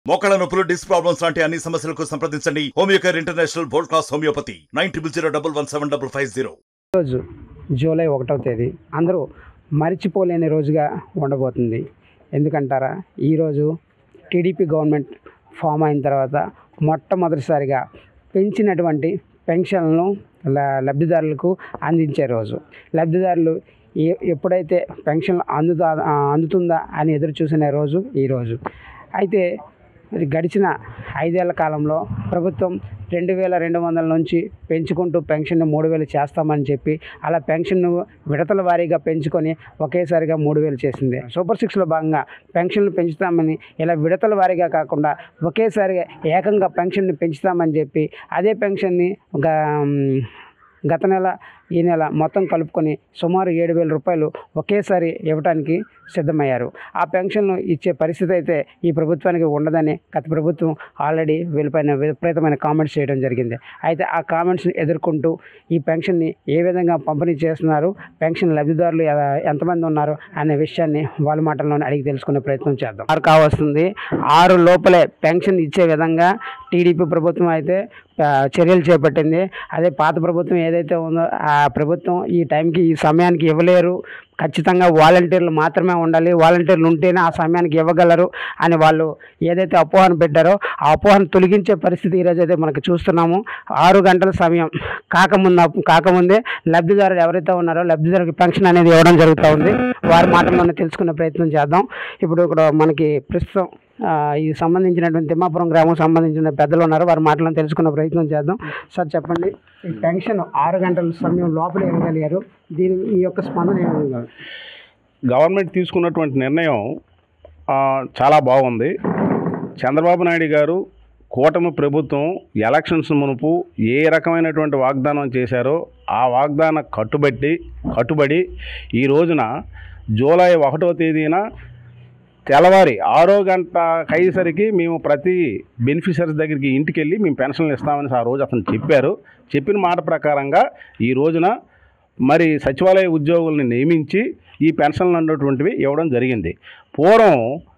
మోకాళ్ళ నొప్పులు disc problems లాంటి అన్ని సమస్యలకు సంప్రదించండి Homeocare international world class homeopathy nine triple zero double one seven double five zero రోజు జూలై ఒకటవ తేదీ అందరూ మరిచిపోలేని రోజుగా ఉండబోతుంది ఎందుకంటారా ఈరోజు టీడీపీ గవర్నమెంట్ ఫామ్ అయిన తర్వాత మొట్టమొదటిసారిగా పెంచినటువంటి పెన్షన్లను ల- లబ్ధిదారులకు అందించే రోజు లబ్ధిదారులు ఏ ఎప్పుడైతే పెన్షన్ అందుతా ఆ, అందుతుందా అని ఎదురు చూసిన రోజు ఈరోజు అయితే మరి గడిచిన ఐదేళ్ల కాలంలో ప్రభుత్వం రెండు వేల రెండు వందల నుంచి పెంచుకుంటూ పెన్షన్ మూడు వేలు చేస్తామని చెప్పి అలా పెన్షన్ విడతల వారీగా పెంచుకొని ఒకేసారిగా మూడు వేలు చేసింది సూపర్ సిక్స్లో భాగంగా పెన్షన్లు పెంచుతామని ఇలా విడతల వారీగా కాకుండా ఒకేసారిగా ఏకంగా పెన్షన్ని పెంచుతామని చెప్పి అదే పెన్షన్ని ఒక గత నెల ఈ నెల మొత్తం కలుపుకొని సుమారు ఏడు వేల రూపాయలు ఒకేసారి ఇవ్వడానికి సిద్ధమయ్యారు ఆ పెన్షన్లు ఇచ్చే పరిస్థితి అయితే ఈ ప్రభుత్వానికి ఉండదని గత ప్రభుత్వం ఆల్రెడీ వీళ్ళపైన విపరీతమైన కామెంట్స్ చేయడం జరిగింది అయితే ఆ కామెంట్స్ని ఎదుర్కొంటూ ఈ పెన్షన్ని ఏ విధంగా పంపిణీ చేస్తున్నారు పెన్షన్ లబ్ధిదారులు ఎ- ఎంతమంది ఉన్నారు అనే విషయాన్ని వాళ్ళ మాటల్లోనే అడిగి తెలుసుకునే ప్రయత్నం చేద్దాం ఆరు కావస్తుంది ఆరు లోపలే పెన్షన్ ఇచ్చే విధంగా టీడీపీ ప్రభుత్వం అయితే ఆ, చర్యలు చేపట్టింది అదే పాత ప్రభుత్వం ఏదైతే ఉందో ఆ ప్రభుత్వం ఈ టైంకి ఈ సమయానికి ఇవ్వలేరు ఖచ్చితంగా వాలంటీర్లు మాత్రమే ఉండాలి వాలంటీర్లు ఉంటేనే ఆ సమయానికి ఇవ్వగలరు అని వాళ్ళు ఏదైతే అపోహను పెట్టారో ఆ అపోహను తొలగించే పరిస్థితి ఈరోజు అయితే మనకు చూస్తున్నాము ఆరు గంటల సమయం కాకముందు కాకముందే లబ్ధిదారులు ఎవరైతే ఉన్నారో లబ్ధిదారులకు పెన్షన్ అనేది ఇవ్వడం జరుగుతూ ఉంది వారి మాటల్లోనే తెలుసుకునే ప్రయత్నం చేద్దాం ఇప్పుడు ఇక్కడ మనకి ప్రస్తుతం ఆ, ఈ సంబంధించినటువంటి తిమ్మాపురం గ్రామం సంబంధించిన పెద్దలు ఉన్నారు వారి మాటలను తెలుసుకునే ప్రయత్నం చేద్దాం సార్ చెప్పండి ఈ పెన్షన్ ఆరు గంటల సమయం లోపల ఇవ్వగలిగారు దీని ఈ యొక్క స్పందన ఏ విధంగా ఉంది? గవర్నమెంట్ తీసుకున్నటువంటి నిర్ణయం ఆ, చాలా బాగుంది చంద్రబాబు నాయుడు గారు కూటమి ప్రభుత్వం ఎలక్షన్స్ మునుపు ఏ రకమైనటువంటి వాగ్దానం చేశారో ఆ వాగ్దాన కట్టుబట్టి కట్టుబడి ఈ రోజున జూలై ఒకటో తేదీన తెల్లవారి ఆరో గంట అయ్యేసరికి మేము ప్రతి బెనిఫిషరీస్ దగ్గరికి ఇంటికి వెళ్ళి మేము పెన్షన్లు ఇస్తామని ఆ రోజు అతను చెప్పారు చెప్పిన మాట ప్రకారంగా ఈ రోజున మరి సచివాలయ ఉద్యోగుల్ని నియమించి ఈ పెన్షన్లు అన్నటువంటివి ఇవ్వడం జరిగింది పూర్వం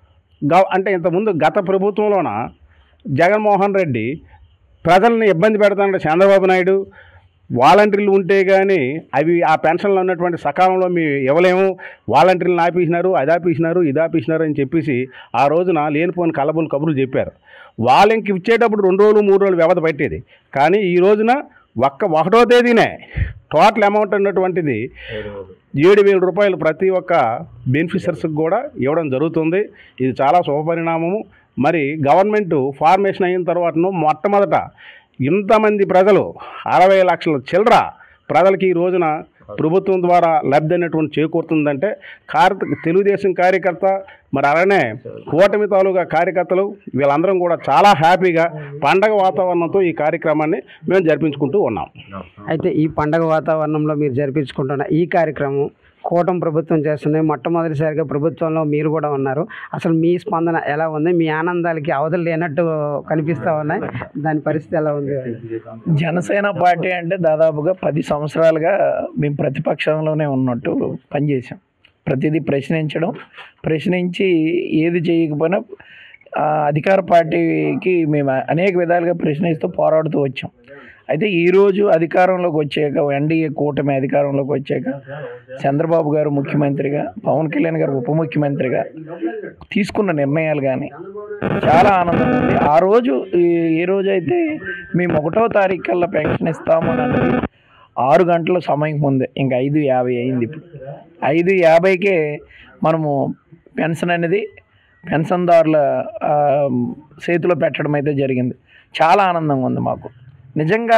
గ అంటే ఇంతకుముందు గత ప్రభుత్వంలోన జగన్మోహన్ రెడ్డి ప్రజల్ని ఇబ్బంది పెడతానంటే చంద్రబాబు నాయుడు వాలంటీర్లు ఉంటే కానీ అవి ఆ పెన్షన్లు ఉన్నటువంటి సకాలంలో మేము ఇవ్వలేము వాలంటీర్లను ఆపేసినారు అది ఆపేసినారు ఇది ఆపేసినారు అని చెప్పేసి ఆ రోజున లేనిపోని కలబులు కబుర్లు చెప్పారు వాళ్ళకి ఇచ్చేటప్పుడు రెండు రోజులు మూడు రోజులు వ్యవధి పట్టేది కానీ ఈ రోజున ఒక్క ఒకటో తేదీనే టోటల్ అమౌంట్ అన్నటువంటిది ఏడు వేల రూపాయలు ప్రతి ఒక్క బెనిఫిషరీస్కి కూడా ఇవ్వడం జరుగుతుంది ఇది చాలా శుభపరిణామము మరి గవర్నమెంట్ ఫార్మేషన్ అయిన తర్వాతను మొట్టమొదట ఇంతమంది ప్రజలు అరవై లక్షల చిల్లర ప్రజలకి ఈ రోజున ప్రభుత్వం ద్వారా లబ్ధి అనేటువంటి చేకూరుతుందంటే కార్ తెలుగుదేశం కార్యకర్త మరి అలానే కూటమి తాలూకా కార్యకర్తలు వీళ్ళందరం కూడా చాలా హ్యాపీగా పండగ వాతావరణంతో ఈ కార్యక్రమాన్ని మేము జరిపించుకుంటూ ఉన్నాం అయితే ఈ పండగ వాతావరణంలో మీరు జరిపించుకుంటున్న ఈ కార్యక్రమం కూటమి ప్రభుత్వం చేస్తున్నాయి మొట్టమొదటిసారిగా ప్రభుత్వంలో మీరు కూడా ఉన్నారు అసలు మీ స్పందన ఎలా ఉంది మీ ఆనందాలకి అవధులు లేనట్టు కనిపిస్తూ ఉన్నాయి దాని పరిస్థితి ఎలా ఉంది జనసేన పార్టీ అంటే దాదాపుగా పది సంవత్సరాలుగా మేము ప్రతిపక్షంలోనే ఉన్నట్టు పనిచేసాం ప్రతిదీ ప్రశ్నించడం ప్రశ్నించి ఏది చేయకపోయినా ఆ, అధికార పార్టీకి మేము అనేక విధాలుగా ప్రశ్నిస్తూ పోరాడుతూ వచ్చాం అయితే ఈరోజు అధికారంలోకి వచ్చాక ఎన్డీఏ కూటమి అధికారంలోకి వచ్చాక చంద్రబాబు గారు ముఖ్యమంత్రిగా పవన్ కళ్యాణ్ గారు ఉప ముఖ్యమంత్రిగా తీసుకున్న నిర్ణయాలు కానీ చాలా ఆనందం ఉంది ఆ రోజు ఈ- ఏ రోజైతే మేము ఒకటో తారీఖు కల్లా పెన్షన్ ఇస్తాము అని అన్నది ఆరు గంటల సమయం ముందే ఇంకా ఐదు యాభై అయింది ఇప్పుడు ఐదు యాభైకే మనము పెన్షన్ అనేది పెన్షన్దారుల ఆ, చేతిలో పెట్టడం అయితే జరిగింది చాలా ఆనందంగా ఉంది మాకు నిజంగా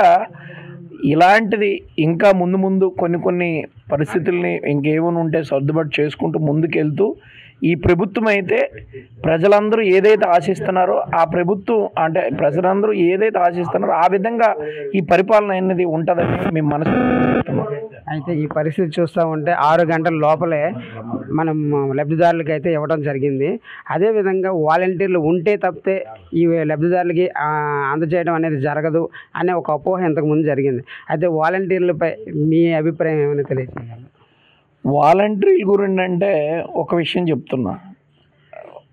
ఇలాంటిది ఇంకా ముందు ముందు కొన్ని కొన్ని పరిస్థితుల్ని ఇంకేమైనా ఉంటే సర్దుబాటు చేసుకుంటూ ముందుకెళ్తూ ఈ ప్రభుత్వం అయితే ప్రజలందరూ ఏదైతే ఆశిస్తున్నారో ఆ ప్రభుత్వం అంటే ప్రజలందరూ ఏదైతే ఆశిస్తున్నారో ఆ విధంగా ఈ పరిపాలన అనేది ఉంటుందని మేము మనసు అయితే ఈ పరిస్థితి చూస్తూ ఉంటే ఆరు గంటల లోపలే మనం లబ్ధిదారులకి అయితే ఇవ్వడం జరిగింది అదేవిధంగా వాలంటీర్లు ఉంటే తప్పితే ఈ లబ్ధిదారులకి ఆ, అందజేయడం అనేది జరగదు అనే ఒక అపోహ ఇంతకుముందు జరిగింది అయితే వాలంటీర్లపై మీ అభిప్రాయం ఏమైనా తెలియజేయాలి వాలంటీర్ల గురించి అంటే ఒక విషయం చెప్తున్నా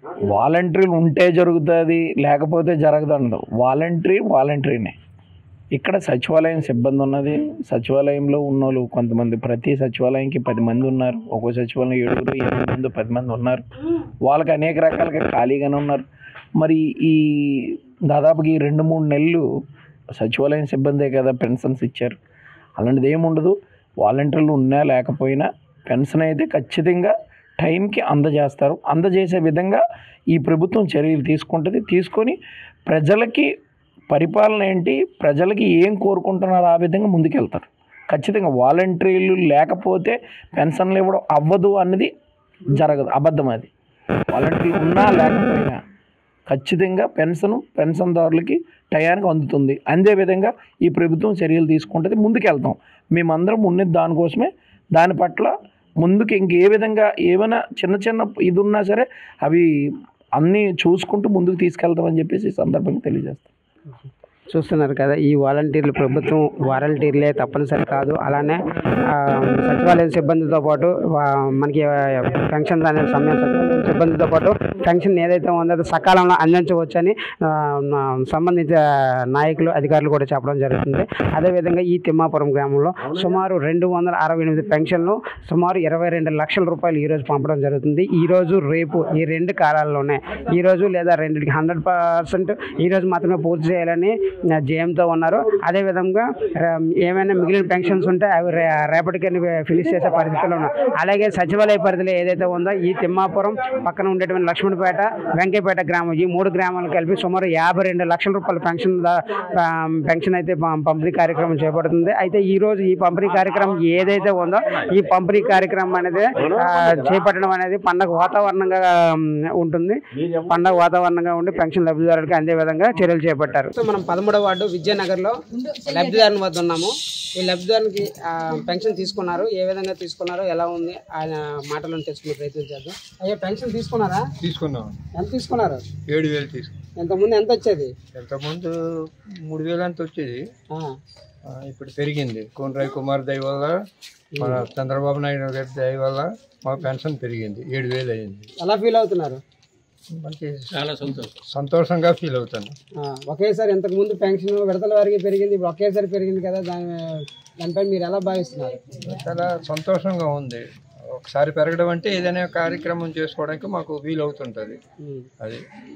వాలంటీర్లు ఉంటే జరుగుతుంది లేకపోతే జరగదు అనదు వాలంటీర్ వాలంటీర్నే ఇక్కడ సచివాలయం సిబ్బంది ఉన్నది సచివాలయంలో ఉన్నోళ్ళు కొంతమంది ప్రతి సచివాలయంకి పది మంది ఉన్నారు ఒక్కో సచివాలయం ఏడుగురు ఎనిమిది మంది పది మంది ఉన్నారు వాళ్ళకి అనేక రకాలుగా ఖాళీగానే ఉన్నారు మరి ఈ దాదాపుగా ఈ రెండు మూడు నెలలు సచివాలయం సిబ్బందే కదా పెన్షన్స్ ఇచ్చారు అలాంటిది ఏముండదు వాలంటీర్లు ఉన్నా లేకపోయినా పెన్షన్ అయితే ఖచ్చితంగా టైంకి అందజేస్తారు అందజేసే విధంగా ఈ ప్రభుత్వం చర్యలు తీసుకుంటుంది తీసుకొని ప్రజలకి పరిపాలన ఏంటి ప్రజలకి ఏం కోరుకుంటున్నారో ఆ విధంగా ముందుకెళ్తారు ఖచ్చితంగా వాలంటీర్లు లేకపోతే పెన్షన్లు ఇవ్వడం అవ్వదు అన్నది జరగదు అబద్ధం అది వాలంటీర్లు ఉన్నా లేకపోయినా ఖచ్చితంగా పెన్షన్ పెన్షన్దారులకి టయానికి అందుతుంది అందే విధంగా ఈ ప్రభుత్వం చర్యలు తీసుకుంటుంది ముందుకెళ్తాం మేమందరం ఉన్నది దానికోసమే దాని పట్ల ముందుకు ఇంక ఏ విధంగా ఏమైనా చిన్న చిన్న ఇది ఉన్నా సరే అవి అన్నీ చూసుకుంటూ ముందుకు తీసుకెళ్తామని చెప్పేసి ఈ సందర్భంగా తెలియజేస్తాం చూస్తున్నారు కదా ఈ వాలంటీర్లు ప్రభుత్వం వాలంటీర్లే తప్పనిసరి కాదు అలానే ఆ, సచివాలయం సిబ్బందితో పాటు వా- మనకి ఆ, పెన్షన్ అనే సమయం సచివాలయం సిబ్బందితో పాటు పెన్షన్ ఏదైతే ఉందో అది సకాలంలో అందించవచ్చని ఆ, నా- సంబంధిత నాయకులు అధికారులు కూడా చెప్పడం జరుగుతుంది అదేవిధంగా ఈ తిమ్మాపురం గ్రామంలో సుమారు రెండు వందల అరవై ఎనిమిది పెన్షన్లు సుమారు ఇరవై రెండు లక్షల రూపాయలు ఈరోజు పంపడం జరుగుతుంది ఈరోజు రేపు ఈ రెండు కాలాల్లోనే ఈరోజు లేదా రెండింటికి హండ్రెడ్ పర్సెంట్ ఈరోజు మాత్రమే పూర్తి చేయాలని జేఎంతో ఉన్నారు అదేవిధంగా ర- ఏమైనా మిగిలిన పెన్షన్స్ ఉంటే అవి రే- రేపటికి ఫినిష్ చేసే పరిస్థితుల్లో ఉన్నారు అలాగే సచివాలయ పరిధిలో ఏదైతే ఉందో ఈ తిమ్మాపురం పక్కన ఉండేటువంటి లక్ష్మణపేట వెంకయ్యపేట గ్రామం ఈ మూడు గ్రామాలు కలిపి సుమారు యాభై రెండు లక్షల రూపాయల పెన్షన్ దా- ఆ, పెన్షన్ అయితే పం- పంపిణీ కార్యక్రమం చేపడుతుంది అయితే ఈ రోజు ఈ పంపిణీ కార్యక్రమం ఏదైతే ఉందో ఈ పంపిణీ కార్యక్రమం అనేది ఆ, చేపట్టడం అనేది పండగ వాతావరణంగా ఉమ్, ఉంటుంది పండగ వాతావరణంగా ఉండి పెన్షన్ లబ్ధిదారులకు అందే విధంగా చర్యలు చేపట్టారు సో మనం పదమూడవ వార్డు విద్యానగర్లో లబ్ధిదారుని వద్ద ఉన్నాము ఈ లబ్ధిదారునికి ఆ, పెన్షన్ తీసుకున్నారు ఏ విధంగా తీసుకున్నారో ఎలా ఉంది ఆయన మాటలను తెలుసుకునే ప్రయత్నం చేద్దాం అయ్యా పెన్షన్ తీసుకున్నారా తీసుకున్నాం ఎంత తీసుకున్నారు ఏడు వేలు తీసుకున్నాం ఎంతమంది ఎంత వచ్చేది ఎంతకుముందు మూడు వేలు అంత వచ్చేది ఆ, ఆ, ఇప్పుడు పెరిగింది కోనరాయ్ కుమార్ దయ వల్ల మన చంద్రబాబు నాయుడు గారి దయ వల్ల మా పెన్షన్ పెరిగింది ఏడు వేలు అయింది ఎలా ఫీల్ అవుతున్నారు మంచి చాలా సంతోషం సంతోషంగా ఫీల్ అవుతాను ఆ, ఒకేసారి ఇంతకు ముందు పెన్షన్ విడతల వారికి పెరిగింది ఇప్పుడు ఒకేసారి పెరిగింది కదా దాని దానిపై మీరు ఎలా భావిస్తున్నారు చాలా సంతోషంగా ఉంది ఒకసారి పెరగడం అంటే ఏదైనా కార్యక్రమం చేసుకోవడానికి మాకు వీలు అవుతుంటుంది ఉమ్. అది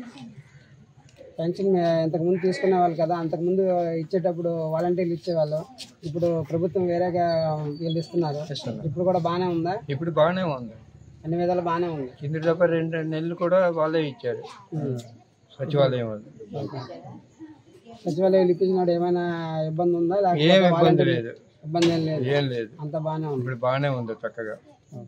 పెన్షన్ మే- ఇంతకుముందు తీసుకునే వాళ్ళు కదా అంతకుముందు ఇచ్చేటప్పుడు వాలంటీర్లు ఇచ్చేవాళ్ళు ఇప్పుడు ప్రభుత్వం వేరేగా వీళ్ళు ఇస్తున్నారు ఇప్పుడు కూడా బాగానే ఉందా ఇప్పుడు బాగానే ఉంది అన్ని విధాలు బాగానే ఉంది కింది దప్ప రెండు నెలలు కూడా వాళ్ళే ఇచ్చారు సచివాలయం వాళ్ళు సచివాలయాలు ఇప్పించినాడు ఏమైనా ఇబ్బంది ఉందా ఏం లేకపోతే ఇబ్బంది వాలంటీర్లు లేదు ఇబ్బంది ఏం లేదు ఏం లేదు అంత బాగానే ఉంది ఇప్పుడు బాగానే ఉంది చక్కగా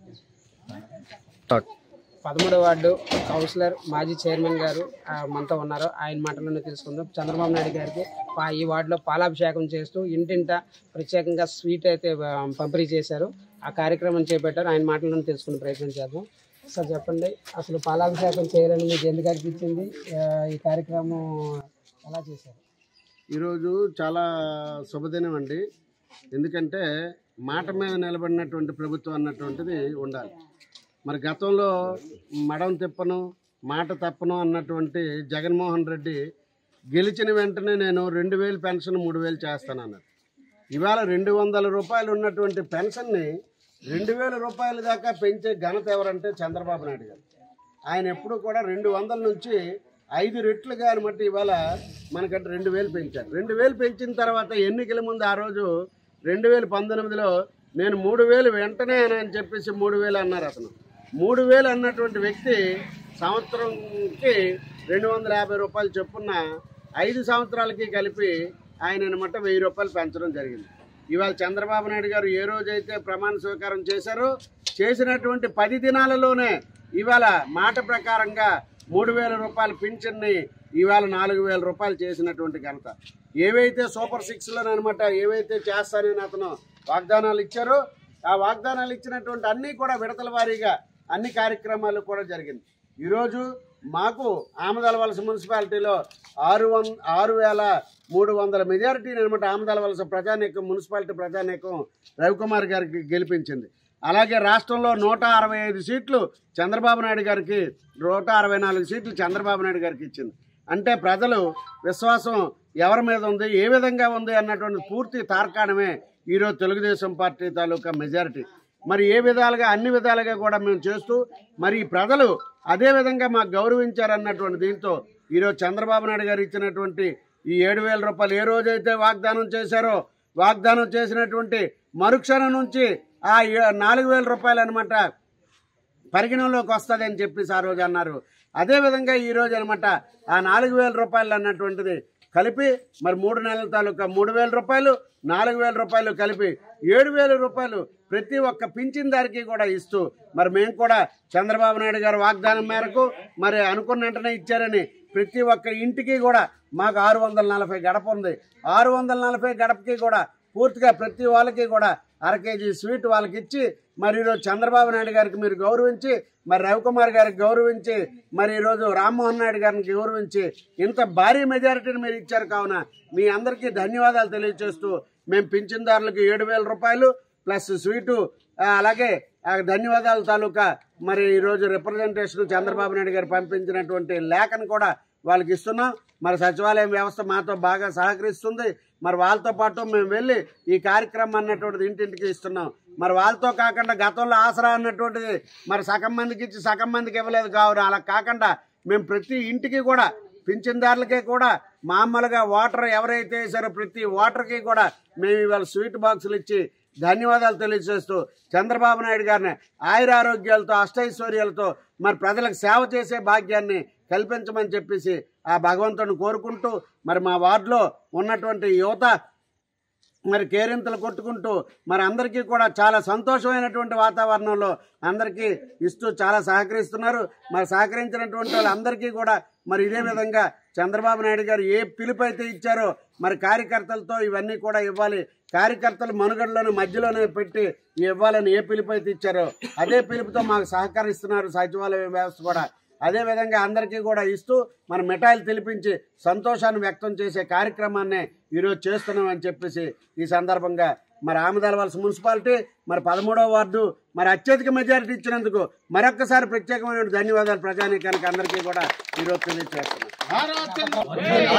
పదమూడవ వార్డు కౌన్సిలర్ మాజీ చైర్మన్ గారు ఆ, మనతో ఉన్నారు ఆయన మాటల్లోనే తెలుసుకుందాం చంద్రబాబు నాయుడు గారికి పా- ఈ వార్డులో పాలాభిషేకం చేస్తూ ఇంటింట ప్రత్యేకంగా స్వీట్ అయితే ఆ, పంపిణీ చేశారు ఆ కార్యక్రమం చేపట్టారు ఆయన మాటల్లోనే తెలుసుకునే ప్రయత్నం చేద్దాం సార్ చెప్పండి అసలు పాలాభిషేకం చేయాలని మీకు ఎందుకు అనిపించింది ఆ, ఈ కార్యక్రమం ఎలా చేశారు ఈరోజు చాలా శుభదినం అండి ఎందుకంటే మాట మీద నిలబడినటువంటి ప్రభుత్వం అన్నటువంటిది ఉండాలి మరి గతంలో మడం తిప్పను మాట తప్పను అన్నటువంటి జగన్మోహన్ రెడ్డి గెలిచిన వెంటనే నేను రెండు వేలు పెన్షన్ మూడు వేలు చేస్తానన్నారు ఇవాళ రెండు వందల రూపాయలు ఉన్నటువంటి పెన్షన్ని రెండు వేల రూపాయల దాకా పెంచే ఘనత ఎవరంటే చంద్రబాబు నాయుడు గారు ఆయన ఎప్పుడు కూడా రెండు వందల నుంచి ఐదు రెట్లుగా అనమాట ఇవాళ మనకంటే రెండు వేలు పెంచారు రెండు వేలు పెంచిన తర్వాత ఎన్నికల ముందు ఆ రోజు రెండు వేల పంతొమ్మిదిలో నేను మూడు వేలు వెంటనే అని చెప్పేసి మూడు వేలు అన్నారు అతను మూడు వేలు అన్నటువంటి వ్యక్తి సంవత్సరంకి రెండు వందల యాభై రూపాయలు చొప్పున ఐదు సంవత్సరాలకి కలిపి ఆయన అనమాట వెయ్యి రూపాయలు పెంచడం జరిగింది ఇవాళ చంద్రబాబు నాయుడు గారు ఏ రోజైతే ప్రమాణ స్వీకారం చేశారో చేసినటువంటి పది దినాలలోనే ఇవాళ మాట ప్రకారంగా మూడు వేల రూపాయల పింఛన్ని ఇవాళ నాలుగు వేల రూపాయలు చేసినటువంటి ఘనత ఏవైతే సూపర్ సిక్స్లో అనమాట ఏవైతే చేస్తానని అతను వాగ్దానాలు ఇచ్చారో ఆ వాగ్దానాలు ఇచ్చినటువంటి అన్నీ కూడా విడతల వారీగా అన్ని కార్యక్రమాలు కూడా జరిగింది ఈరోజు మాకు ఆమదాల వలస మున్సిపాలిటీలో ఆరు వం ఆరు వేల మూడు వందల మెజారిటీని అనమాట ఆమదాల వలస ప్రజానీకం మున్సిపాలిటీ ప్రజానీకం రవికుమార్ గారికి గెలిపించింది అలాగే రాష్ట్రంలో నూట అరవై ఐదు సీట్లు చంద్రబాబు నాయుడు గారికి నూట అరవై నాలుగు సీట్లు చంద్రబాబు నాయుడు గారికి ఇచ్చింది అంటే ప్రజలు విశ్వాసం ఎవరి మీద ఉంది ఏ విధంగా ఉంది అన్నటువంటి పూర్తి తార్కాణమే ఈరోజు తెలుగుదేశం పార్టీ తాలూకా మెజారిటీ మరి ఏ విధాలుగా అన్ని విధాలుగా కూడా మేము చేస్తూ మరి ఈ ప్రజలు అదే విధంగా మాకు గౌరవించారన్నటువంటి దీంతో ఈరోజు చంద్రబాబు నాయుడు గారు ఇచ్చినటువంటి ఈ ఏడు వేల రూపాయలు ఏ రోజైతే వాగ్దానం చేశారో వాగ్దానం చేసినటువంటి మరుక్షణం నుంచి ఆ ఏ- నాలుగు వేల రూపాయలు అనమాట పరిగణలోకి వస్తుంది అని చెప్పేసి ఆ రోజు అన్నారు అదేవిధంగా ఈ రోజు అనమాట ఆ నాలుగు వేల రూపాయలు అన్నటువంటిది కలిపి మరి మూడు నెలల తాలూకా మూడు వేల రూపాయలు నాలుగు వేల రూపాయలు కలిపి ఏడు వేల రూపాయలు ప్రతి ఒక్క పింఛన్దారికి కూడా ఇస్తూ మరి మేము కూడా చంద్రబాబు నాయుడు గారు వాగ్దానం మేరకు మరి అనుకున్న వెంటనే ఇచ్చారని ప్రతి ఒక్క ఇంటికి కూడా మాకు ఆరు వందల నలభై గడప ఉంది ఆరు వందల నలభై గడపకి కూడా పూర్తిగా ప్రతి వాళ్ళకి కూడా అర కేజీ స్వీట్ వాళ్ళకి ఇచ్చి మరి ఈరోజు చంద్రబాబు నాయుడు గారికి మీరు గౌరవించి మరి రవికుమార్ గారికి గౌరవించి మరి ఈరోజు రామ్మోహన్ నాయుడు గారిని గౌరవించి ఇంత భారీ మెజారిటీని మీరు ఇచ్చారు కావున మీ అందరికీ ధన్యవాదాలు తెలియజేస్తూ మేము పింఛన్దారులకు ఏడు వేల రూపాయలు ప్లస్ స్వీటు ఆ, అలాగే ఆ ధన్యవాదాలు తాలూకా మరి ఈరోజు రిప్రజెంటేషన్ చంద్రబాబు నాయుడు గారు పంపించినటువంటి లేఖను కూడా వాళ్ళకి ఇస్తున్నాం మరి సచివాలయం వ్యవస్థ మాతో బాగా సహకరిస్తుంది మరి వాళ్ళతో పాటు మేము వెళ్ళి ఈ కార్యక్రమం అన్నటువంటిది ఇంటింటికి ఇస్తున్నాం మరి వాళ్ళతో కాకుండా గతంలో ఆసరా అన్నటువంటిది మరి సగం మందికి ఇచ్చి సగం మందికి ఇవ్వలేదు కావున అలా కాకుండా మేము ప్రతి ఇంటికి కూడా పింఛన్దారులకే కూడా మామూలుగా వాటర్ ఎవరైతే వేసారో ప్రతి వాటర్కి కూడా మేము ఇవాళ స్వీట్ బాక్సులు ఇచ్చి ధన్యవాదాలు తెలియజేస్తూ చంద్రబాబు నాయుడు గారిని ఆయుర ఆరోగ్యాలతో అష్టైశ్వర్యాలతో మరి ప్రజలకు సేవ చేసే భాగ్యాన్ని కల్పించమని చెప్పేసి ఆ భగవంతుని కోరుకుంటూ మరి మా వార్డులో ఉన్నటువంటి యువత మరి కేరింతలు కొట్టుకుంటూ మరి అందరికీ కూడా చాలా సంతోషమైనటువంటి వాతావరణంలో అందరికీ ఇస్తూ చాలా సహకరిస్తున్నారు మరి సహకరించినటువంటి వాళ్ళందరికీ కూడా మరి ఇదే విధంగా చంద్రబాబు నాయుడు గారు ఏ పిలుపు అయితే ఇచ్చారో మరి కార్యకర్తలతో ఇవన్నీ కూడా ఇవ్వాలి కార్యకర్తలు మనుగడలోనే మధ్యలోనే పెట్టి ఇవ్వాలని ఏ పిలుపు అయితే ఇచ్చారో అదే పిలుపుతో మాకు సహకరిస్తున్నారు సచివాలయ వ్యవస్థ కూడా అదే విధంగా అందరికీ కూడా ఇస్తూ మన మిఠాయిలు తెలిపించి సంతోషాన్ని వ్యక్తం చేసే కార్యక్రమాన్ని ఈరోజు చేస్తున్నామని చెప్పేసి ఈ సందర్భంగా మరి ఆమదాలవలస మున్సిపాలిటీ మరి పదమూడవ వార్డు మరి అత్యధిక మెజారిటీ ఇచ్చినందుకు మరొక్కసారి ప్రత్యేకమైన ధన్యవాదాలు ప్రజానీకానికి అందరికీ కూడా ఈరోజు తెలియజేస్తున్నాం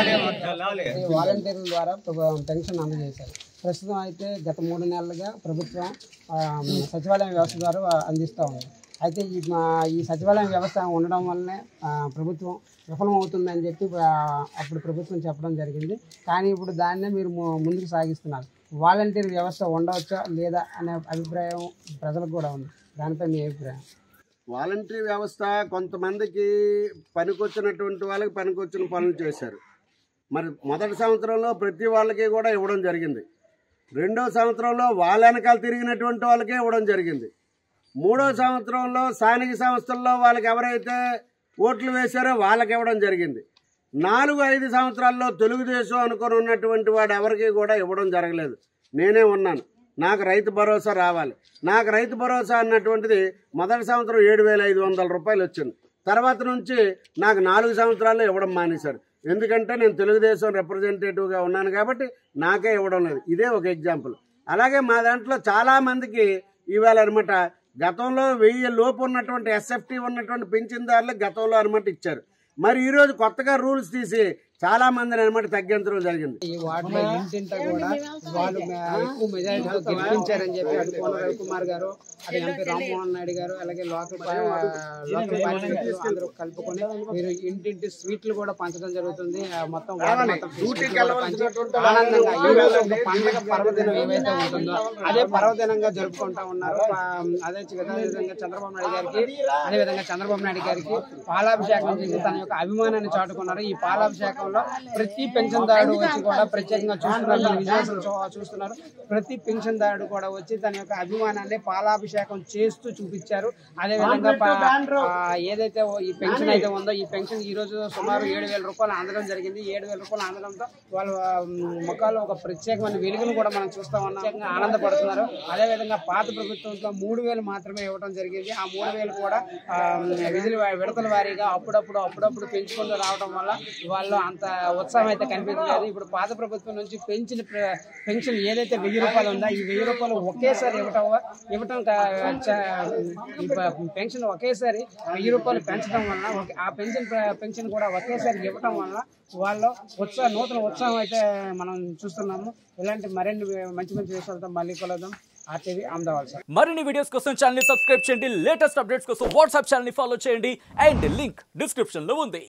ఈ వాలంటీర్ల ద్వారా ప్రభు- పెన్షన్ అందజేశారు ప్రస్తుతం అయితే గత మూడు నెలలుగా ప్రభుత్వం ఆ, సచివాలయం వ్యవస్థ ద్వారా అందిస్తూ ఉంది అయితే ఈ మా ఈ సచివాలయం వ్యవస్థ ఉండడం వల్లనే ఆ, ప్రభుత్వం విఫలమవుతుందని చెప్పి ఆ, అప్పుడు ప్రభుత్వం చెప్పడం జరిగింది కానీ ఇప్పుడు దాన్నే మీరు ము- ముందుకు సాగిస్తున్నారు వాలంటీర్ వ్యవస్థ ఉండవచ్చా లేదా అనే అభిప్రాయం ప్రజలకు కూడా ఉంది దానిపై మీ అభిప్రాయం వాలంటరీ వ్యవస్థ కొంతమందికి పనికొచ్చినటువంటి వాళ్ళకి పనికొచ్చిన పనులు చేశారు మరి మొదటి సంవత్సరంలో ప్రతి వాళ్ళకి కూడా ఇవ్వడం జరిగింది రెండో సంవత్సరంలో వాళ్ళ వెనకాల తిరిగినటువంటి వాళ్ళకే ఇవ్వడం జరిగింది మూడో సంవత్సరంలో స్థానిక సంస్థల్లో వాళ్ళకి ఎవరైతే ఓట్లు వేశారో వాళ్ళకి ఇవ్వడం జరిగింది నాలుగు ఐదు సంవత్సరాల్లో తెలుగుదేశం అనుకొని ఉన్నటువంటి వాడు ఎవరికి కూడా ఇవ్వడం జరగలేదు నేనే ఉన్నాను నాకు రైతు భరోసా రావాలి నాకు రైతు భరోసా అన్నటువంటిది మొదటి సంవత్సరం ఏడు వేల ఐదు వందల రూపాయలు వచ్చింది తర్వాత నుంచి నాకు నాలుగు సంవత్సరాల్లో ఇవ్వడం మానేశారు ఎందుకంటే నేను తెలుగుదేశం రిప్రజెంటేటివ్గా ఉన్నాను కాబట్టి నాకే ఇవ్వడం లేదు ఇదే ఒక ఎగ్జాంపుల్ అలాగే మా దాంట్లో చాలామందికి ఇవాళ అనమాట గతంలో వెయ్యి లోపు ఉన్నటువంటి ఎస్ఎఫ్టీ ఉన్నటువంటి పింఛన్దారులకు గతంలో అనమాట ఇచ్చారు మరి ఈరోజు కొత్తగా రూల్స్ తీసి చాలా మందిని అనమాట తగ్గించడం జరిగింది ఈ వార్డులో ఇంటింటా కూడా వాళ్ళు మే- ఎక్కువ మెజారిటీతో గెలిపించారని చెప్పి అటు కోన రవికుమార్ గారు అటు ఎంపీ రామ్మోహన్ నాయుడు గారు అలాగే లోకల్ పా- లోకల్ పార్టీ అందరూ కలుపుకొని మీరు ఇంటింటి స్వీట్లు కూడా పంచడం జరుగుతుంది ఆ మొత్తం వార్డు మొత్తం స్వీట్లు కూడా పంచి ఆనందంగా ఈ రోజు ఒక పండుగ పర్వదినం ఏవైతే ఉంటుందో అదే పర్వదినంగా జరుపుకుంటా ఉన్నారు ఆ, అదే అదే విధంగా చంద్రబాబు నాయుడు గారికి అదే విధంగా చంద్రబాబు నాయుడు గారికి పాలాభిషేకం చేసి తన యొక్క అభిమానాన్ని చాటుకున్నారు ఈ పాలాభిషేకంలో ప్రతి పెన్షన్దారుడు వచ్చి కూడా ప్రత్యేకంగా చూస్తున్నారు మీరు విజువల్స్ చూ- చూస్తున్నారు ప్రతి పెన్షన్దారుడు కూడా వచ్చి తన యొక్క అభిమానాన్ని పాలాభిషేకం చేస్తూ చూపించారు అదే విధంగా పా- ఆ, ఏదైతే ఓ- ఈ పెన్షన్ అయితే ఉందో ఈ పెన్షన్ ఈ రోజు సుమారు ఏడు వేల రూపాయలు అందడం జరిగింది ఏడు వేల రూపాయలు అందడంతో వాళ్ళ మ్, ముఖాల్లో ఒక ప్రత్యేకమైన వెలుగును కూడా మనం చూస్తా ఉన్నాం ప్రత్యేకంగా ఆనందపడుతున్నారు అదే విధంగా పాత ప్రభుత్వంతో మూడు వేలు మాత్రమే ఇవ్వడం జరిగింది ఆ మూడు వేలు కూడా ఆ, విధుల వా- విడతల వారీగా అప్పుడప్పుడు అప్పుడప్పుడు పెంచుకుంటూ రావడం వల్ల వాళ్ళు అంత అంత ఉత్సాహం అయితే కనిపించలేదు ఇప్పుడు పాత ప్రభుత్వం నుంచి పెంచిన ప్ర- పెన్షన్ ఏదైతే వెయ్యి రూపాయలు ఉందో ఈ వెయ్యి రూపాయలు ఒకేసారి ఇవ్వటం ఇవ్వటం కా- చ- ఈ ప- పెన్షన్ ఒకేసారి వెయ్యి రూపాయలు పెంచడం వలన ఒక- ఆ పెన్షన్ ప్ర- పెన్షన్ కూడా ఒకేసారి ఇవ్వటం వలన వాళ్ళు ఉత్సాహ నూతన ఉత్సాహం అయితే మనం చూస్తున్నాము ఇలాంటి మరిన్ని మంచి మంచి విషయాలతో మళ్ళీ కలుద్దాం ఆర్టీవీ అహ్మదాబాద్ సార్ మరిన్ని వీడియోస్ కోసం ఛానల్ ని సబ్స్క్రైబ్ చేయండి లేటెస్ట్ అప్డేట్స్ కోసం వాట్సాప్ ఛానల్ ని ఫాలో చేయండి అండ్ లింక్ డిస్క్రిప్షన్ లో ఉంది